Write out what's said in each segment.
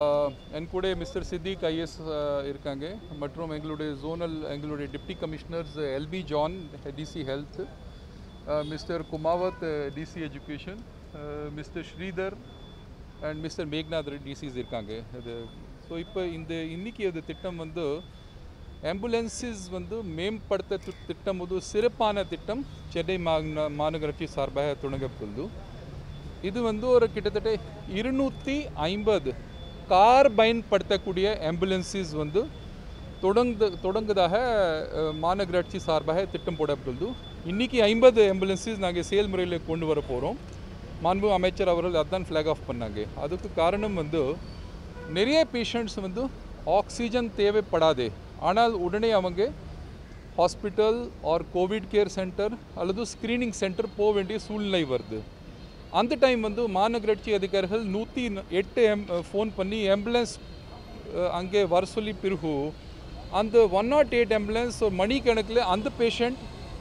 என் கூட mister Siddique IS இருக்காங்க மற்றும் எங்களுடைய ஜோனல் எங்களுடைய deputy commissioners Alby John DC health mister Kumawat DC education mister Sridhar and mister Meghnath DCs இருக்காங்க இது ஸோ இப்போ இந்த இன்னைக்கு அது திட்டம் வந்து ஆம்புலன்ஸஸ் வந்து மேம்படுத்த தி- திட்டம் ஒரு சிறப்பான திட்டம் சென்னை மாந மாநகராட்சி சார்பாக தொடங்கப்பட்டுள்ளது இது வந்து ஒரு கிட்டத்தட்ட இருநூற்றி ஐம்பது கார் பயன்படுத்தக்கூடிய ஆம்புலன்ஸஸ் வந்து தொடங்கு தொடங்குதாக அஹ், மாநகராட்சி சார்பாக திட்டம் போடப்பட்டுள்ளது இன்னைக்கு ஐம்பது ஆம்புலன்ஸஸ் நாங்கள் செயல்முறையில் கொண்டு வர போகிறோம் மாண்பு அமைச்சர் அவர்கள் அதான் ஃப்ளாக் ஆஃப் பண்ணாங்க அதுக்கு காரணம் வந்து நிறைய பேஷண்ட்ஸ் வந்து ஆக்சிஜன் தேவைப்படாது ஆனால் உடனே அவங்க hospital or Covid care centre அல்லது ஸ்க்ரீனிங் சென்டர் போக வேண்டிய சூழ்நிலை வருது அந்த டைம் வந்து மாநகராட்சி அதிகாரிகள் நூற்றி எட்டு எம் ஃபோன் பண்ணி ஆம்புலன்ஸ் அங்கே வர சொல்லி பிறகு அந்த ஒன் நாட் எயிட் ஆம்புலன்ஸ் ஒரு மணிக்கணக்கில் அந்த patient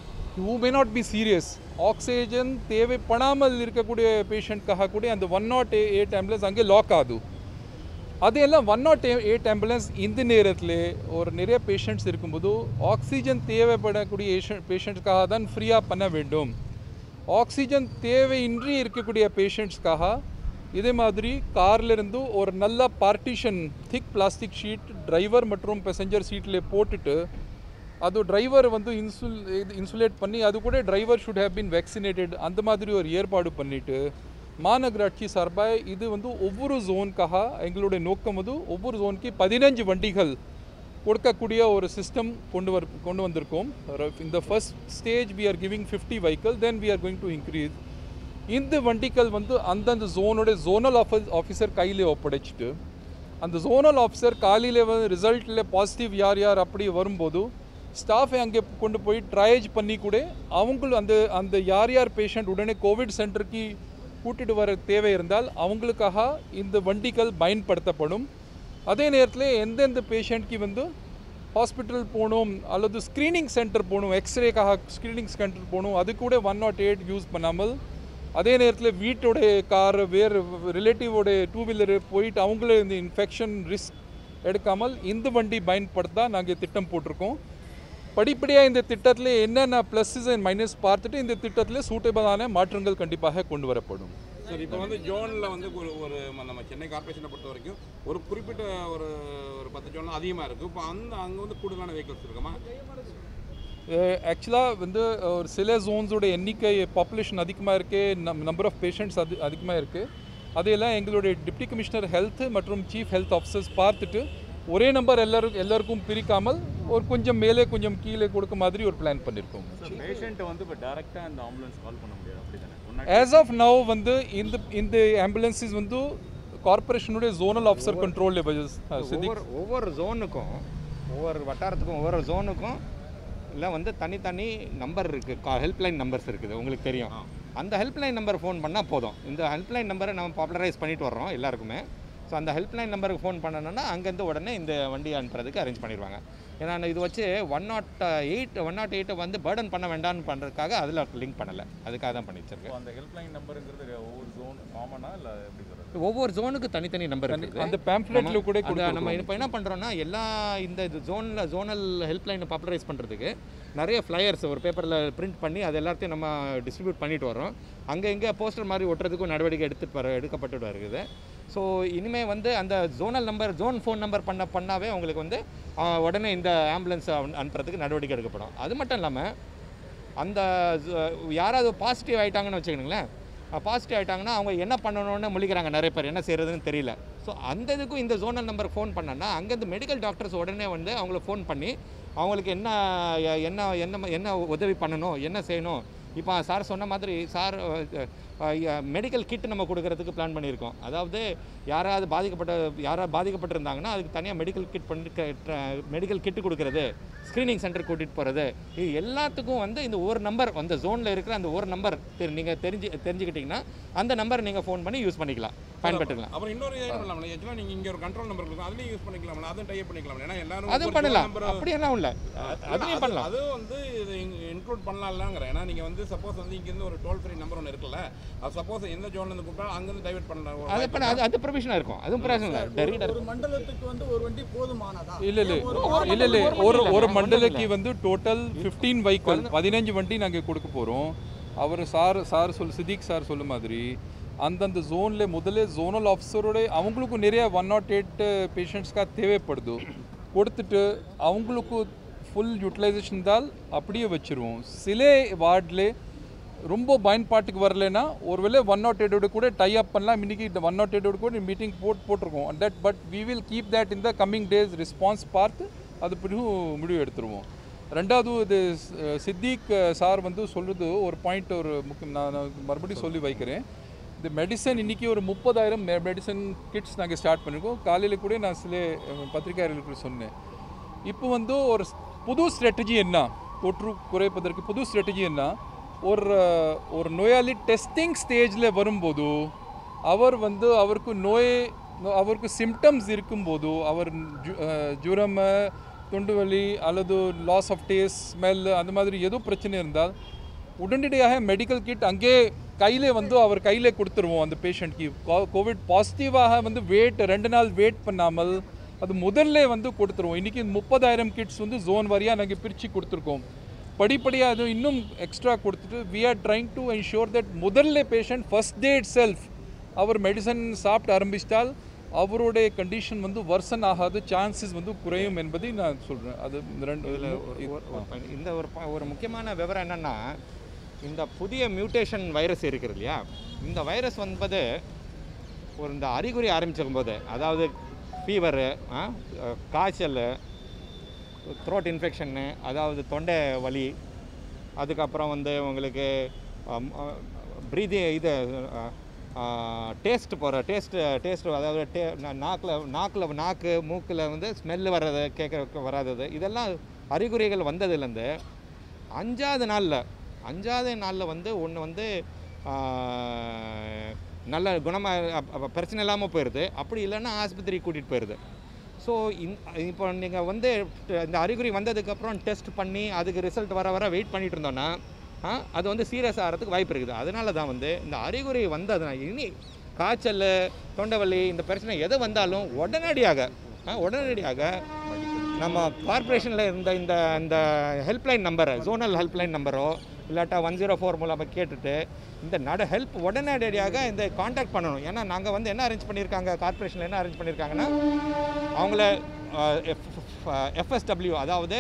who may not be serious oxygen தேவைப்படாமல் இருக்கக்கூடிய பேஷண்ட்காக கூட அந்த ஒன் நாட் எயிட் ஆம்புலன்ஸ் அங்கே லாக் ஆகுது அதெல்லாம் ஒன் நாட் எயிட் ஆம்புலன்ஸ் இந்த நேரத்தில் ஒரு நிறைய பேஷண்ட்ஸ் இருக்கும்போது ஆக்சிஜன் தேவைப்படக்கூடிய பேஷண்ட்ஸ்க்காக தான் ஃப்ரீயாக பண்ண வேண்டும் ஆக்சிஜன் தேவையின்றி இருக்கக்கூடிய பேஷண்ட்ஸ்க்காக இதே மாதிரி கார்ல இருந்து ஒரு நல்ல partition thick plastic sheet driver மற்றும் பேசஞ்சர் சீட்டில் போட்டுட்டு அது டிரைவர் வந்து இன்சுல் இது இன்சுலேட் பண்ணி அது கூட driver should have been vaccinated அந்த மாதிரி ஒரு ஏற்பாடு பண்ணிட்டு மாநகராட்சி சார்பாக இது வந்து ஒவ்வொரு ஜோனுக்காக எங்களுடைய நோக்கம் வந்து ஒவ்வொரு ஜோனுக்கு பதினஞ்சு வண்டிகள் கொடுக்கக்கூடிய ஒரு சிஸ்டம் கொண்டு வர கொண்டு வந்திருக்கோம் இந்த first stage we are giving 50 vehicle then we are going to increase இந்த வண்டிகள் வந்து அந்தந்த ஜோனோட ஜோனல் ஆஃபீஸ் ஆஃபீஸர் கையில் ஒப்படைச்சிட்டு அந்த ஜோனல் ஆஃபீஸர் காலையில் வந்து ரிசல்ட்டில் பாசிட்டிவ் யார் யார் அப்படி வரும்போது ஸ்டாஃபை அங்கே கொண்டு போய் ட்ரையேஜ் பண்ணி கூட அவங்களும் அந்த அந்த யார் யார் பேஷண்ட் உடனே கோவிட் சென்டருக்கு கூட்டிட்டு வர தேவை இருந்தால் அவங்களுக்காக இந்த வண்டிகள் பயன்படுத்தப்படும் அதே நேரத்தில் எந்தெந்த பேஷண்ட்க்கு வந்து ஹாஸ்பிட்டல் போகணும் அல்லது ஸ்க்ரீனிங் சென்டர் போகணும் எக்ஸ்ரேக்காக ஸ்க்ரீனிங் சென்டர் போகணும் அது கூட ஒன் நாட் எயிட் யூஸ் பண்ணாமல் அதே நேரத்தில் வீட்டோடைய கார் வேறு ரிலேட்டிவோட டூ வீலரு போயிட்டு அவங்களே இந்த இன்ஃபெக்ஷன் ரிஸ்க் எடுக்காமல் இந்த வண்டி பயன்படுத்தா நாங்கள் திட்டம் போட்டிருக்கோம் படிப்படியாக இந்த திட்டத்தில் என்னென்ன ப்ளஸ்ஸஸ் அண்ட் மைனஸ் பார்த்துட்டு இந்த திட்டத்தில் சூட்டபிளான மாற்றங்கள் கண்டிப்பாக கொண்டு வரப்படும் சார் இப்போ வந்து ஜோனில் வந்து ஒரு ஒரு ம- நம்ம சென்னை கார்ப்பரேஷனை பொறுத்த வரைக்கும் ஒரு குறிப்பிட்ட ஒரு ஒரு பத்து ஜோன் அதிகமாக இருக்குது இப்போ அந்த அங்கே வந்து கூடுதலான வெஹிக்கிள்ஸ் இருக்குமா ஆக்சுவலாக வந்து ஒரு சில ஜோன்ஸோட எண்ணிக்கை பாப்புலேஷன் அதிகமாக இருக்கு நம்பர் ஆஃப் பேஷண்ட்ஸ் அது அதிகமாக இருக்குது அதையெல்லாம் எங்களுடைய டிப்டி கமிஷனர் ஹெல்த் மற்றும் சீஃப் ஹெல்த் ஆஃபீஸர்ஸ் பார்த்துட்டு ஒரே நம்பர் எல்லாரும் எல்லாருக்கும் பிரிக்காமல் ஒரு கொஞ்சம் மேலே கொஞ்சம் கீழே கொடுக்க மாதிரி ஒரு பிளான் பண்ணியிருக்கோம் பேஷண்ட்டை வந்து இப்போ டேரெக்டாக அந்த ஆம்புலன்ஸ் கால் பண்ண முடியாது அப்படி தானே ஆஸ் ஆஃப் நவ் வந்து இந்த இந்த ஆம்புலன்ஸஸ் வந்து கார்பரேஷனுடைய ஜோனல் ஆஃபீஸர் கண்ட்ரோலில் சித்திக் ஒவ்வொரு ஒவ்வொரு ஜோனுக்கும் ஒவ்வொரு வட்டாரத்துக்கும் ஒவ்வொரு ஜோனுக்கும் இல்லை வந்து தனித்தனி நம்பர் இருக்குது ஹெல்ப்லைன் நம்பர்ஸ் இருக்குது உங்களுக்கு தெரியும் அந்த ஹெல்ப்லைன் நம்பர் ஃபோன் பண்ணால் போதும் இந்த ஹெல்ப்லைன் நம்பரை நம்ம பாப்புலரைஸ் பண்ணிட்டு வர்றோம் எல்லாருக்குமே ஸோ அந்த ஹெல்ப்லைன் நம்பருக்கு ஃபோன் பண்ணணும்னா அங்கேருந்து உடனே இந்த வண்டி அனுப்புறதுக்கு அரேஞ்ச் பண்ணிடுவாங்க ஏன்னா நான் இது வச்சு one not eight one not எயிட்டை வந்து பேர்டன் பண்ண வேண்டாம்னு பண்ணுறதுக்காக அதில் லிங்க் பண்ணலை அதுக்காக தான் பண்ணி வச்சிருக்கேன் அந்த ஹெல்ப்லைன் நம்பருங்கிறது ஒவ்வொரு ஜோன் காமனா இல்லை எப்படி சொல்கிறது ஒவ்வொரு ஜோனுக்கு தனித்தனி நம்பர் இருக்குது அந்த பேம்ப்ளெட்டில் கூட அந்த நம்ம கொடுத்துருக்கோம் இப்போ என்ன பண்ணுறோன்னா எல்லா இந்த ஜோனில் ஜோனல் ஹெல்ப்லைனை பாப்புலரைஸ் பண்ணுறதுக்கு நிறைய ஃப்ளையர்ஸ் ஒரு பேப்பரில் பிரிண்ட் பண்ணி அது எல்லாத்தையும் நம்ம டிஸ்ட்ரிபியூட் பண்ணிட்டு வரோம் அங்கே இங்கே போஸ்டர் மாதிரி ஒட்டுறதுக்கும் நடவடிக்கை எடுத்துட்டு வர எடுக்கப்பட்டு வருகிறது ஸோ இனிமேல் வந்து அந்த zonal number zone phone number பண்ண பண்ணாவே உங்களுக்கு வந்து ஆ, உடனே இந்த ஆம்புலன்ஸ் அனுப்புறதுக்கு நடவடிக்கை எடுக்கப்படும் அது மட்டும் இல்லாமல் அந்த ஜ- யாராவது பாசிட்டிவ் ஆயிட்டாங்கன்னு வச்சுக்கோங்களேன் பாசிட்டிவ் ஆயிட்டாங்கன்னா அவங்க என்ன பண்ணணும்னு முழிக்கிறாங்க நிறைய பேர் என்ன செய்யறதுன்னு தெரியல ஸோ அந்த இதுக்கும் இந்த ஜோனல் நம்பர் ஃபோன் பண்ணனா அங்கேருந்து மெடிக்கல் டாக்டர்ஸ் உடனே வந்து அவங்கள ஃபோன் பண்ணி அவங்களுக்கு என்ன எ- என்ன என்ன என்ன உதவி பண்ணணும் என்ன செய்யணும் இப்போ சார் சொன்ன மாதிரி சார் மெடிக்கல் கிட் நம்ம கொடுக்கறதுக்கு பிளான் பண்ணியிருக்கோம் அதாவது யாராவது பாதிக்கப்பட்ட யாராவது பாதிக்கப்பட்டிருந்தாங்கன்னா அதுக்கு தனியாக மெடிக்கல் கிட் பண்ணி மெடிக்கல் கிட் கொடுக்கறது ஸ்க்ரீனிங் சென்டர் கூட்டிகிட்டு போகிறது இது எல்லாத்துக்கும் வந்து இந்த ஒரு நம்பர் அந்த ஜோனில் இருக்கிற அந்த ஒரு நம்பர் நீங்கள் தெரிஞ்சு தெரிஞ்சுக்கிட்டிங்கன்னா அந்த நம்பர் நீங்கள் ஃபோன் பண்ணி யூஸ் பண்ணிக்கலாம் பயன்படுத்திக்கலாம் அப்புறம் இன்னொரு ஐடியா பண்ணலாம்ல ஆக்சுவலாக நீங்கள் இங்கே ஒரு கண்ட்ரோல் நம்பர் இருக்கும் அதுலேயும் யூஸ் பண்ணிக்கலாம்ல அதுவும் டைப் பண்ணிக்கலாம் ஏன்னா எல்லாரும் அதுவும் ஒரு பண்ணலாம் number- அப்படியெல்லாம் இல்லை அதுலேயும் அது- பண்ணலாம் அது வந்து இது இன்க்ளூட் பண்ணலாம்லங்கிறேன் ஏன்னா நீங்கள் வந்து சப்போஸ் வந்து இங்கேருந்து ஒரு டோல் ஃப்ரீ நம்பர் ஒன்று இருக்குல்ல அது சப்போஸ் எந்த ஜோன்ல இருந்து கூப்பிட்டா அங்கேருந்து டைவர்ட் அது பண்ண பண்ணலாம் அது அது சூப்பர்விஷனாக இருக்கும் அதுவும் பிரச்சனை இல்லை ரீடர் ஒரு மண்டலத்துக்கு வந்து ஒரு வண்டி போதுமானதா இல்ல இல்ல ஒரு இல்ல இல்ல ஒரு ஒரு வண்டி ஒரு இல்ல, மண்டலக்கு வந்து டோட்டல் ஃபிஃப்டீன் வெஹிக்கல் பதினஞ்சு வண்டி நாங்கள் கொடுக்க போகிறோம் அவர் சார் சார் சொல் சித்திக் சார் சொல்ல மாதிரி அந்தந்த ஜோன்ல முதல்ல ஜோனல் ஆஃபீஸரோட அவங்களுக்கும் நிறைய ஒன் நாட் எயிட் பேஷண்ட்ஸ்க்காக தேவைப்படுது கொடுத்துட்டு அவங்களுக்கு ஃபுல் யூட்டிலைசேஷன் தான் அப்படியே வச்சிருவோம் சில வார்டில் ரொம்ப பயன்பாட்டுக்கு வரலைன்னா ஒருவேளை ஒன் நாட் எயிட்டோட கூட டை அப் பண்ணலாம் இன்னைக்கு இந்த ஒன் நாட் எயிட்டோட கூட மீட்டிங் போட் போட்டிருக்கோம் that but we will keep that in the coming days response பார்த்து அது பிறகு முடிவு எடுத்துருவோம் ரெண்டாவது இது ஸ்- சித்திக் சார் வந்து சொல்கிறது ஒரு பாயிண்ட் ஒரு முக்கியம் நான் நான் மறுபடியும் சொல்லி வைக்கிறேன் இந்த மெடிசன் இன்னைக்கு ஒரு முப்பதாயிரம் மெடிசன் கிட்ஸ் நாங்கள் ஸ்டார்ட் பண்ணியிருக்கோம் காலையில் கூட நான் சில அஹ், பத்திரிகையாளர்களுக்கு சொன்னேன் இப்போ வந்து ஒரு ஸ்- புது ஸ்ட்ராட்டஜி என்ன தொற்று குறைப்பதற்கு புது ஸ்ட்ராட்டஜி என்ன ஒரு அஹ், ஒரு நோயாளி டெஸ்டிங் ஸ்டேஜில் வரும்போது அவர் வந்து அவருக்கு நோய் அவருக்கு சிம்டம்ஸ் இருக்கும்போது அவர் ஜு- அஹ், ஜுரம் தொண்டு வலி அல்லது லாஸ் ஆஃப் டேஸ்ட் ஸ்மெல் அந்த மாதிரி ஏதோ பிரச்சனை இருந்தால் உடனடியாக மெடிக்கல் கிட் அங்கே கையிலே வந்து அவர் கையிலே கொடுத்துருவோம் அந்த பேஷண்ட்க்கு கோவிட் பாசிட்டிவாக வந்து வெயிட் ரெண்டு நாள் வெயிட் பண்ணாமல் அது முதல்ல வந்து கொடுத்துருவோம் இன்றைக்கி முப்பதாயிரம் கிட்ஸ் வந்து ஜோன் வாரியாக நாங்கள் பிரித்து கொடுத்துருக்கோம் படிப்படியாக அது இன்னும் எக்ஸ்ட்ரா கொடுத்துட்டு we are trying to ensure that முதல்ல patient first day itself அவர் மெடிசன் சாப்பிட்டு ஆரம்பிச்சிட்டால் அவருடைய கண்டிஷன் வந்து வர்சன் ஆகாத சான்சஸ் வந்து குறையும் என்பதை நான் சொல்கிறேன் அது இந்த ரெண்டு ஒரு- ஒரு- ஒரு point. இந்த ஒரு ப- ஒரு முக்கியமான விவரம் என்னன்னா இந்த புதிய மியூட்டேஷன் வைரஸ் இருக்குது இல்லையா இந்த வைரஸ் என்பது ஒரு இந்த அறிகுறி ஆரம்பிச்சிருக்கும் போது அதாவது ஃபீவரு காய்ச்சல் த்ரோட் இன்ஃபெக்ஷன்னு அதாவது தொண்டை வலி அதுக்கப்புறம் வந்து உங்களுக்கு ப்ரீதி இது டேஸ்ட் போகிற டேஸ்ட் டேஸ்ட் அதாவது டே நாக்கில் நாக்கில் நாக்கு மூக்கில் வந்து ஸ்மெல்லு வர்றது கேட்க வராதது இதெல்லாம் அறிகுறிகள் வந்ததுலேருந்து அஞ்சாவது நாளில் அஞ்சாவது நாளில் வந்து ஒன்று வந்து ஆ, நல்ல குணமாக பிரச்சனை இல்லாமல் போயிடுது அப்படி இல்லைன்னா ஆஸ்பத்திரிக்கு கூட்டிகிட்டு போயிடுது ஸோ இந் இப்போ நீங்கள் வந்து இந்த அறிகுறி வந்ததுக்கப்புறம் டெஸ்ட் பண்ணி அதுக்கு ரிசல்ட் வர வர வெயிட் பண்ணிட்டு இருந்தோன்னா ஆ, அது வந்து சீரியஸ் ஆகிறதுக்கு வாய்ப்பு இருக்குது அதனால தான் வந்து இந்த அறிகுறி வந்ததுனா இனி காய்ச்சல் தொண்டைவலி இந்த பிரச்சனை எது வந்தாலும் உடனடியாக ஆ, உடனடியாக நம்ம கார்ப்பரேஷனில் இருந்த இந்த இந்த ஹெல்ப்லைன் நம்பரை ஜோனல் ஹெல்ப்லைன் நம்பரோ இல்லாட்டா ஒன் ஜீரோ ஃபோர் மூலமாக கேட்டுட்டு இந்த நட ஹெல்ப் உடனடியாக இந்த காண்டாக்ட் பண்ணணும் ஏன்னா நாங்கள் வந்து என்ன அரேஞ்ச் பண்ணியிருக்காங்க கார்ப்பரேஷனில் என்ன அரேஞ்ச் பண்ணியிருக்காங்கன்னா அவங்கள எஃப்எஸ்டபிள்யூ அதாவது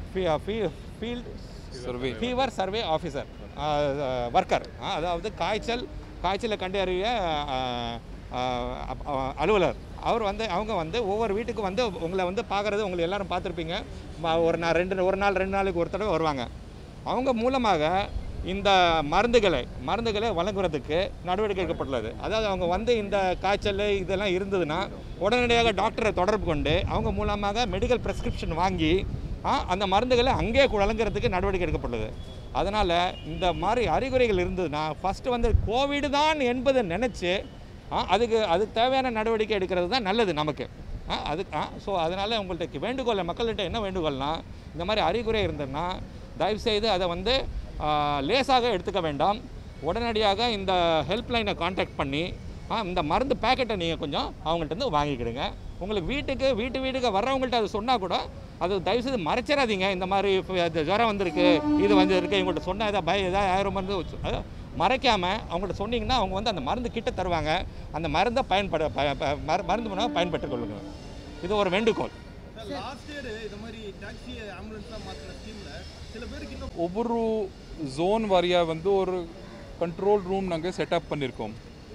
field survey fever survey officer worker அதாவது காய்ச்சல் காய்ச்சலை கண்டறிய அஹ், அஹ், அப்- அஹ், அலுவலர் அவர் வந்து அவங்க வந்து ஒவ்வொரு வீட்டுக்கு வந்து உங்களை வந்து பார்க்குறது உங்களை எல்லாரும் பார்த்துருப்பீங்க ம- ஒரு நாள் ரெண்டு ஒரு நாள் ரெண்டு நாளுக்கு ஒரு தடவை வருவாங்க அவங்க மூலமாக இந்த மருந்துகளை மருந்துகளை வழங்குறதுக்கு நடவடிக்கை எடுக்கப்பட்டுள்ளது அதாவது அவங்க வந்து இந்த காய்ச்சல் இதெல்லாம் இருந்ததுன்னா உடனடியாக டாக்டரை தொடர்பு கொண்டு அவங்க மூலமாக மெடிக்கல் ப்ரெஸ்கிரிப்ஷன் வாங்கி ஆ, அந்த மருந்துகளை அங்கேயே வழங்குறதுக்கு நடவடிக்கை எடுக்கப்பட்டுள்ளது அதனால் இந்த மாதிரி அறிகுறிகள் இருந்ததுன்னா ஃபஸ்ட்டு வந்து கோவிடு தான் என்பதை நினச்சி அதுக்கு அதுக்கு தேவையான நடவடிக்கை எடுக்கிறது தான் நல்லது நமக்கு ஆ, அது ஸோ அதனால் உங்கள்கிட்ட வேண்டுகோள் மக்கள்கிட்ட என்ன வேண்டுகோள்னா இந்த மாதிரி அறிகுறி இருந்ததுன்னா தயவுசெய்து அதை வந்து ஆ, லேசாக எடுத்துக்க வேண்டாம் உடனடியாக இந்த ஹெல்ப்லைனை காண்டாக்ட் பண்ணி ஆ, இந்த மருந்து பேக்கெட்டை நீங்கள் கொஞ்சம் அவங்கள்ட்ட இருந்து வாங்கிக்கிடுங்க உங்களுக்கு வீட்டுக்கு வீட்டு வீட்டுக்கு வர்றவங்கள்ட்ட அது சொன்னால் கூட அது தயவுசெய்து மறைச்சிடாதீங்க இந்த மாதிரி இப்ப இது ஜுரம் வந்திருக்கு இது வந்திருக்கு இவங்கள்ட்ட சொன்னால் ஏதாவது பய ஏதாவது ஆயிரம் மருந்து வச்சு- அது மறைக்காமல் அவங்கள்ட்ட சொன்னீங்கன்னா அவங்க வந்து அந்த மருந்து கிட்ட தருவாங்க அந்த மருந்தை பயன்பட ப- ப- மரு- மருந்து மூலமாக பயன்பட்டுக் கொள்ளுங்க இது ஒரு வேண்டுகோள் சார் லாஸ்ட் இயர் இந்த மாதிரி டாக்ஸி ஆம்புலன்ஸ்லாம் மாற்றின ஸ்கீமில் சில பேருக்கு இன்னும் ஒவ்வொரு ஜோன் வாரியாக வந்து ஒரு கண்ட்ரோல் ரூம் நாங்கள் செட்டப் பண்ணியிருக்கோம்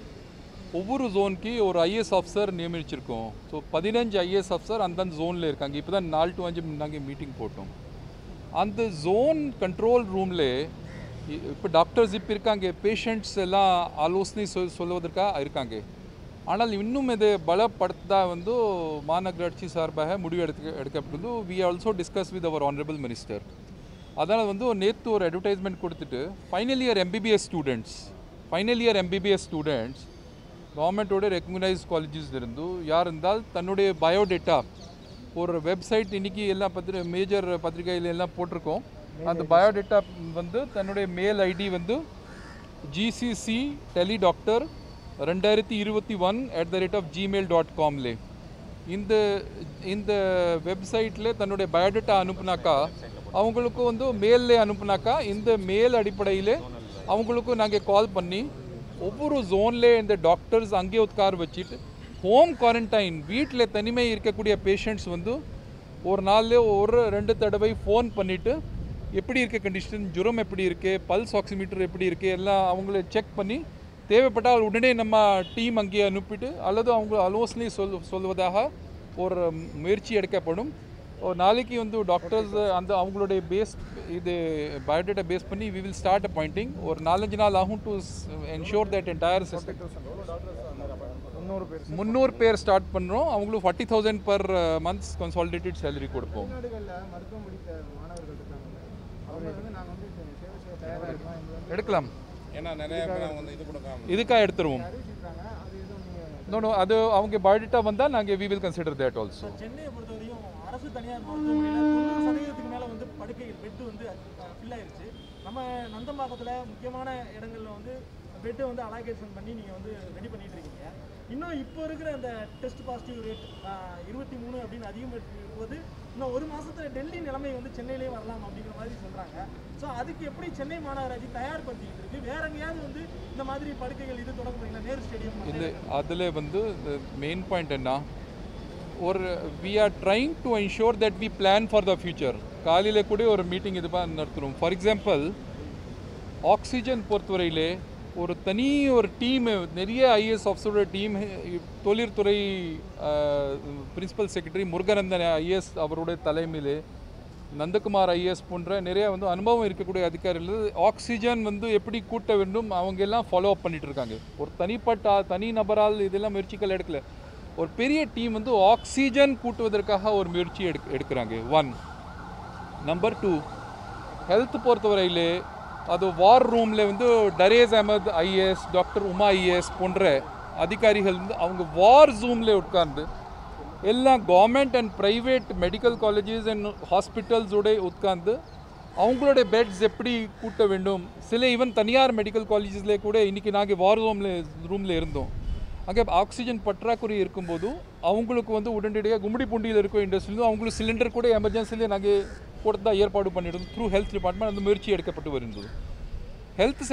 ஒவ்வொரு ஜோனுக்கு ஒரு ஐஏஎஸ் ஆஃபீஸர் நியமிச்சிருக்கோம் ஸோ பதினஞ்சு ஐஏஎஸ் ஆஃபீஸர் அந்தந்த ஜோனில் இருக்காங்க இப்போ தான் நாலு டு அஞ்சு நாங்கள் மீட்டிங் போட்டோம் அந்த ஜோன் கண்ட்ரோல் ரூமில் இப்போ டாக்டர்ஸ் இப்போ இருக்காங்க பேஷண்ட்ஸ் எல்லாம் ஆலோசனை சொல் சொல்வதற்காக இருக்காங்க ஆனால் இன்னும் இது பலப்படுத்தா வந்து மாநகராட்சி சார்பாக முடிவு எடுக்க எடுக்கப்பட்டது we also discuss with our honourable minister அதனால் வந்து நேற்று ஒரு அட்வர்டைஸ்மெண்ட் கொடுத்துட்டு final year MBBS students final year MBBS students கவர்மெண்ட்டோட ரெக்கக்னைஸ் காலேஜஸ் இருந்து யார் இருந்தால் தன்னுடைய பயோடேட்டா ஒரு வெப்சைட் இன்னைக்கு எல்லாம் பத்திரி மேஜர் பத்திரிகையில் எல்லாம் போட்டிருக்கோம் அந்த பயோடேட்டா வந்து தன்னுடைய மெயில் ஐடி வந்து ஜிசிசி டெலி டாக்டர் ரெண்டாயிரத்தி இருபத்தி one at the rate of Gmail dot காம்ல இந்த இந்த வெப்சைட்டில் தன்னுடைய பயோடேட்டா அனுப்புனாக்கா அவங்களுக்கு வந்து மெயிலில் அனுப்புனாக்கா இந்த மெயில் அடிப்படையில் அவங்களுக்கு நாங்கள் கால் பண்ணி ஒவ்வொரு ஜோன்ல இந்த டாக்டர்ஸ் அங்கே உட்கார வச்சுட்டு ஹோம் குவாரண்டைன் வீட்டில் தனிமை இருக்கக்கூடிய பேஷண்ட்ஸ் வந்து ஒரு நாள்ல ஒரு ரெண்டு தடவை ஃபோன் பண்ணிவிட்டு எப்படி இருக்க கண்டிஷன் ஜுரம் எப்படி இருக்குது பல்ஸ் ஆக்சிமீட்டர் எப்படி இருக்குது எல்லாம் அவங்கள செக் பண்ணி தேவைப்பட்டால் உடனே நம்ம டீம் அங்கே அனுப்பிட்டு அல்லது அவங்க ஆலோசனை சொல் சொல்வதாக ஒரு முயற்சி எடுக்கப்படும் ஒரு நாளைக்கு வந்து டாக்டர்ஸ் அந்த அவங்களுடைய பேஸ் இது பயோடேட்டா பேஸ் பண்ணி வி வில் ஸ்டார்ட் அப்பாயிண்டிங் ஒரு நாலஞ்சு நாள் ஆகும் to ensure that entire system முந்நூறு பேர் ஸ்டார்ட் பண்ணுறோம் அவங்களுக்கு forty thousand per months consolidated salary கொடுப்போம் வெளிநாடுகளில் மருத்துவம் முடித்த மாணவர்கள் இருக்காங்க அவங்க வந்து நாங்கள் வந்து சேவை செய்ய தயாராக இருக்கோம் எங்களை வந்து எடுக்கலாம் ஏன்னா நிறைய பேர் அவங்க வந்து இது கொடுக்காம இதுக்காக எடுத்துருவோம் அறிவிச்சிருக்காங்க அது எதுவும் நீங்கள் நோ நோ அது அவங்க பயோடேட்டா வந்தால் நாங்கள் we will consider that also சென்னையை பொறுத்தவரையும் அரசு தனியார் மருத்துவமனையில் தொண்ணூறு சதவீதத்துக்கு மேலே வந்து படுக்கைகள் பெட்டு வந்து ஃபில் ஆயிருச்சு நம்ம நந்தம்பாக்கத்தில் முக்கியமான இடங்கள்ல வந்து பெட்டை வந்து அலாகேஷன் பண்ணி நீங்கள் வந்து ரெடி பண்ணிட்டு இருக்கீங்க இன்னும் இப்போ இருக்கிற அந்த டெஸ்ட் பாசிட்டிவ் ரேட் இருபத்தி மூணு அப்படின்னு அதிகமாக போது இன்னும் ஒரு மாசத்துல டெல்லி நிலைமை வந்து சென்னையிலே வரலாம் அப்படிங்கிற மாதிரி சொல்றாங்க ஸோ அதுக்கு எப்படி சென்னை மாநகராட்சி தயார்படுத்திக்கிட்டு இருக்கு வேற எங்கேயாவது வந்து இந்த மாதிரி படுக்கைகள் இது தொடங்குறீங்களா நேரு ஸ்டேடியம் இது அதில் வந்து மெயின் பாயிண்ட் என்ன ஒரு we are trying to ensure that we plan for the future காலையில் கூட ஒரு மீட்டிங் இது மாதிரி நடத்துகிறோம் ஃபார் எக்ஸாம்பிள் ஆக்சிஜன் பொறுத்தவரையிலே ஒரு தனி ஒரு டீம் நிறைய ஐஏஎஸ் ஆஃபீஸரோட டீம் தொழிற்துறை பிரின்சிபல் செக்ரட்டரி முருகநந்தன் ஐஏஎஸ் அவருடைய தலைமையிலே நந்தகுமார் ஐஏஎஸ் போன்ற நிறைய வந்து அனுபவம் இருக்கக்கூடிய அதிகாரிகள் ஆக்சிஜன் வந்து எப்படி கூட்ட வேண்டும் அவங்க எல்லாம் ஃபாலோ அப் பண்ணிட்டு இருக்காங்க ஒரு தனிப்பட்ட ஆள், தனி நபரால் இதெல்லாம் முயற்சிகள் எடுக்கல ஒரு பெரிய டீம் வந்து ஆக்சிஜன் கூட்டுவதற்காக ஒரு முயற்சி எடுக்க எடுக்கிறாங்க ஒன் நம்பர் டூ ஹெல்த் பொறுத்தவரையிலே அது வார் ரூமில் வந்து Darez Ahmed IAS doctor Uma IAS போன்ற அதிகாரிகள் வந்து அவங்க வார் ஜூமில் உட்கார்ந்து எல்லாம் government and private medical colleges and ஹாஸ்பிட்டல்ஸோட உட்கார்ந்து அவங்களுடைய பெட்ஸ் எப்படி கூட்ட வேண்டும் சில ஈவன் தனியார் மெடிக்கல் காலேஜஸ்ல கூட இன்னைக்கு நாங்கள் வார் ரூமில் ரூமில் இருந்தோம் அங்கே ஆக்சிஜன் பற்றாக்குறை இருக்கும்போது அவங்களுக்கு வந்து உடனடியாக கும்மிடி பூண்டியில் இருக்க இண்டஸ்ட்ரியிலும் அவங்களுக்கு சிலிண்டர் கூட எமர்ஜென்சிலே நாங்கள் கொடுத்தா ஏற்பாடு பண்ணிடுறோம் த்ரூ ஹெல்த் டிபார்ட்மெண்ட் அந்த முயற்சி எடுக்கப்பட்டு வருகிறது ஹெல்த்